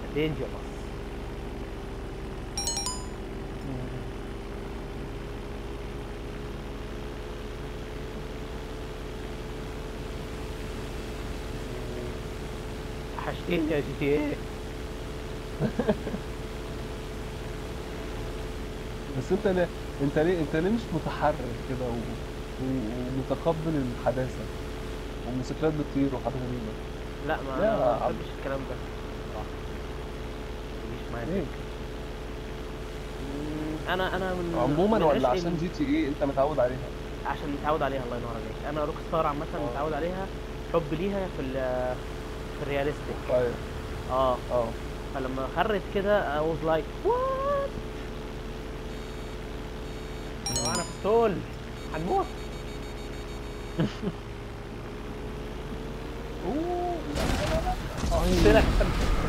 دينجرس وحشتني يا جي تي ايه بس انت ليه انت ليه انت ليه مش متحرر كده و... و... ومتقبل الحداثه والموتوسيكلات بتطير وحاجات غريبه لا ما لا انا يا ما عم. بحبش الكلام ده صراحة. مش معايا ليه مم، انا انا من عموما من ولا عشق عشان ال- جي تي ايه انت متعود عليها عشان متعود عليها الله ينور عليك انا روك ستار عامه آه. متعود عليها حب ليها في ال في الرياليستيك طيب اه اه فلما خرت كده I was like what انا في ستول هنموت اوه قلت لك